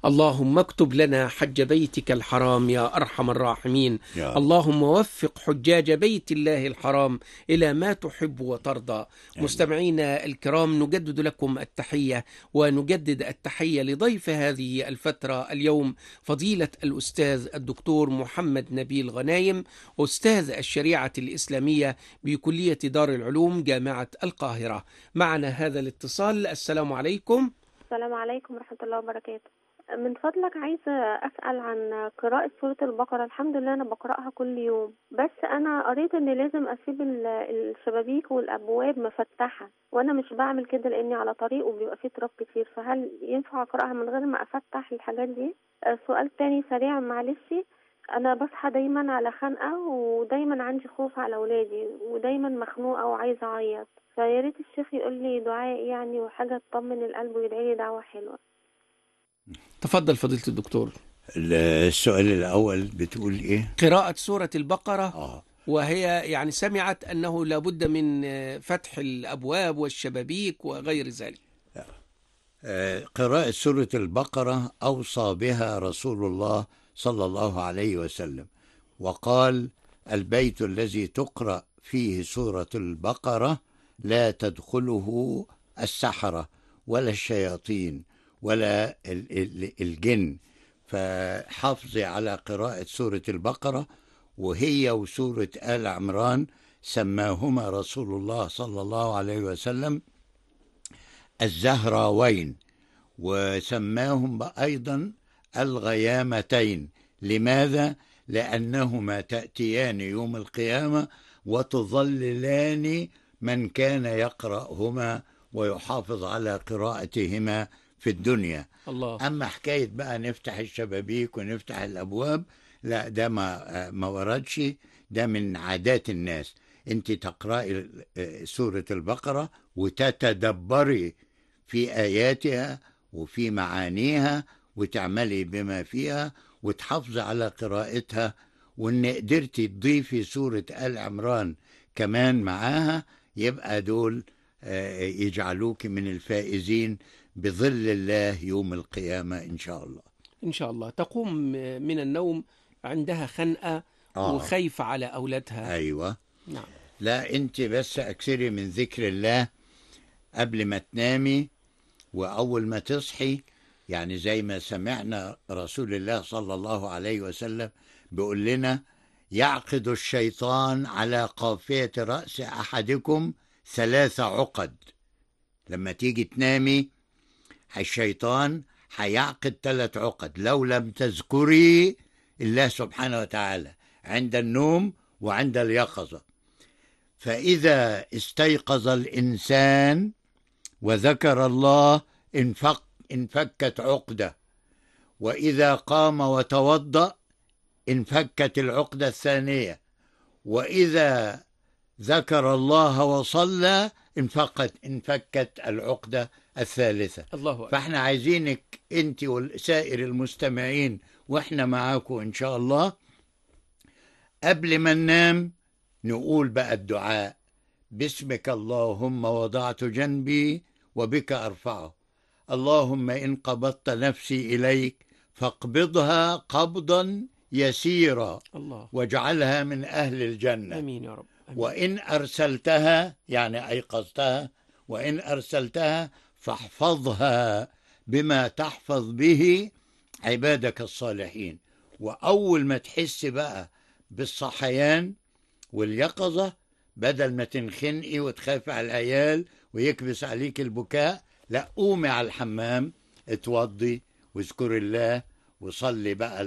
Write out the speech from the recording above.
اللهم اكتب لنا حج بيتك الحرام يا أرحم الراحمين يا رب. اللهم وفق حجاج بيت الله الحرام إلى ما تحب وترضى مستمعينا الكرام نجدد لكم التحية ونجدد التحية لضيف هذه الفترة اليوم فضيلة الأستاذ الدكتور محمد نبيل غنايم أستاذ الشريعة الإسلامية بكلية دار العلوم جامعة القاهرة معنا هذا الاتصال السلام عليكم السلام عليكم ورحمة الله وبركاته من فضلك عايزة أسأل عن قراءة سورة البقرة الحمد لله أنا بقرأها كل يوم بس أنا قريت إن لازم أسيب ال- الشبابيك والأبواب مفتحة وأنا مش بعمل كده لأني على طريق وبيبقى فيه تراب كتير فهل ينفع أقرأها من غير ما أفتح الحاجات دي؟ آه، سؤال تاني سريع معلش أنا بصحى دايما على خنقة ودايما عندي خوف على أولادي ودايما مخنوقة وعايزة أعيط فيا ريت الشيخ يقول لي دعاء يعني وحاجة تطمن القلب ويدعي لي دعوة حلوة تفضل فضيلة الدكتور السؤال الأول بتقول إيه؟ قراءة سورة البقرة آه وهي يعني سمعت أنه لابد من آه، فتح الأبواب والشبابيك وغير ذلك آه، قراءة سورة البقرة أوصى بها رسول الله صلى الله عليه وسلم وقال البيت الذي تقرأ فيه سورة البقرة لا تدخله السحرة ولا الشياطين ولا ال- ال- الجن فحافظي على قراءة سورة البقرة وهي وسورة آل عمران سماهما رسول الله صلى الله عليه وسلم الزهراوين وسماهم أيضا الغيامتين لماذا؟ لأنهما تأتيان يوم القيامة وتظللان من كان يقرأهما ويحافظ على قراءتهما في الدنيا الله أما حكاية بقى نفتح الشبابيك ونفتح الأبواب لا ده ما ما وردش ده من عادات الناس أنت تقرأي آه، سورة البقرة وتتدبري في آياتها وفي معانيها وتعملي بما فيها وتحافظي على قراءتها وإن قدرتي تضيفي سورة آل عمران كمان معاها يبقى دول آه، يجعلوك من الفائزين بظل الله يوم القيامة إن شاء الله إن شاء الله تقوم من النوم عندها خنقة آه. وخايفة على أولادها أيوة نعم لا أنت بس أكثري من ذكر الله قبل ما تنامي وأول ما تصحي يعني زي ما سمعنا رسول الله صلى الله عليه وسلم بيقول لنا يعقد الشيطان على قافية رأس أحدكم ثلاث عقد لما تيجي تنامي الشيطان هيعقد ثلاث عقد لو لم تذكري الله سبحانه وتعالى عند النوم وعند اليقظة فإذا استيقظ الإنسان وذكر الله انفك انفكت عقدة وإذا قام وتوضأ انفكت العقدة الثانية وإذا ذكر الله وصلى انفكت انفكت العقدة الثالثة الله أكبر فاحنا عايزينك انت وسائر المستمعين واحنا معاكم ان شاء الله قبل ما ننام نقول بقى الدعاء باسمك اللهم وضعت جنبي وبك ارفعه اللهم ان قبضت نفسي اليك فاقبضها قبضا يسيرا الله واجعلها من اهل الجنه آمين يا رب آمين. وإن أرسلتها يعني أيقظتها وإن أرسلتها فاحفظها بما تحفظ به عبادك الصالحين وأول ما تحس بقى بالصحيان واليقظة بدل ما تنخنقي وتخافي على العيال ويكبس عليك البكاء لا قومي على الحمام اتوضي واذكري الله وصلي بقى